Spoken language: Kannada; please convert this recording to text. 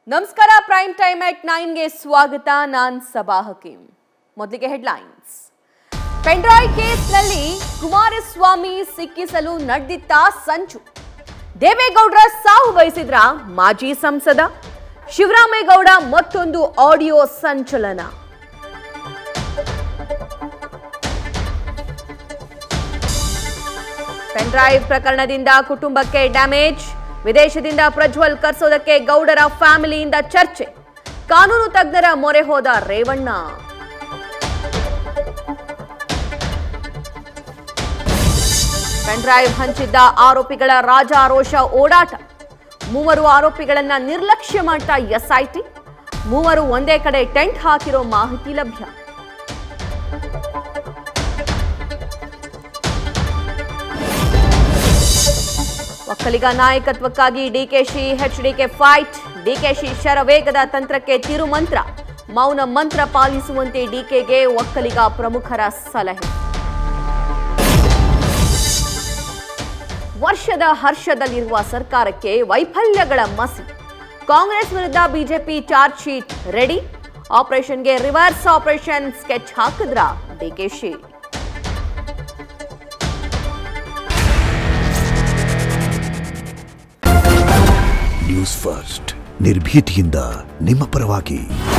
ನಮಸ್ಕಾರ ಪ್ರೈಮ್ ಟೈಮ್ ಎಟ್ ನೈನ್ಗೆ ಸ್ವಾಗತ ನಾನ್ ಸಬಾ ಹಕೀಂ ಮೊದಲಿಗೆ ಹೆಡ್ಲೈನ್ಸ್ ಪೆಂಡ್ರಾಯ್ ಕೇಸ್ನಲ್ಲಿ ಕುಮಾರಸ್ವಾಮಿ ಸಿಕ್ಕಿಸಲು ನಡೆದಿತ್ತ ಸಂಚು ದೇವೇಗೌಡರ ಸಾವು ಬಯಸಿದ್ರ ಮಾಜಿ ಸಂಸದ ಶಿವರಾಮೇಗೌಡ ಮತ್ತೊಂದು ಆಡಿಯೋ ಸಂಚಲನ ಪೆನ್ಡ್ರೈವ್ ಪ್ರಕರಣದಿಂದ ಕುಟುಂಬಕ್ಕೆ ಡ್ಯಾಮೇಜ್ ವಿದೇಶದಿಂದ ಪ್ರಜ್ವಲ್ ಕರ್ಸೋದಕ್ಕೆ ಗೌಡರ ಫ್ಯಾಮಿಲಿಯಿಂದ ಚರ್ಚೆ ಕಾನೂನು ತಜ್ಞರ ಮೊರೆ ಹೋದ ರೇವಣ್ಣ ಪೆನ್ಡ್ರೈವ್ ಹಂಚಿದ್ದ ಆರೋಪಿಗಳ ರಾಜಾರೋಷ ಓಡಾಟ ಮೂವರು ಆರೋಪಿಗಳನ್ನ ನಿರ್ಲಕ್ಷ್ಯ ಮಾಡ್ತಾ ಎಸ್ಐಟಿ ಮೂವರು ಒಂದೇ ಕಡೆ ಟೆಂಟ್ ಹಾಕಿರೋ ಮಾಹಿತಿ ಲಭ್ಯ ಒಕ್ಕಲಿಗ ನಾಯಕತ್ವಕ್ಕಾಗಿ ಡಿಕೆಶಿ ಎಚ್ಡಿಕೆ ಫೈಟ್ ಡಿಕೆಶಿ ಶರವೇಗದ ತಂತ್ರಕ್ಕೆ ತಿರುಮಂತ್ರ ಮೌನ ಮಂತ್ರ ಪಾಲಿಸುವಂತೆ ಡಿಕೆಗೆ ಒಕ್ಕಲಿಗ ಪ್ರಮುಖರ ಸಲಹೆ ವರ್ಷದ ಹರ್ಷದಲ್ಲಿರುವ ಸರ್ಕಾರಕ್ಕೆ ವೈಫಲ್ಯಗಳ ಮಸಿ ಕಾಂಗ್ರೆಸ್ ವಿರುದ್ಧ ಬಿಜೆಪಿ ಚಾರ್ಜ್ ಶೀಟ್ ರೆಡಿ ಆಪರೇಷನ್ಗೆ ರಿವರ್ಸ್ ಆಪರೇಷನ್ ಸ್ಕೆಚ್ ಹಾಕಿದ್ರ ಡಿಕೆಶಿ ನ್ಯೂಸ್ ಫಸ್ಟ್ ನಿರ್ಭೀತಿಯಿಂದ ನಿಮ್ಮ ಪರವಾಗಿ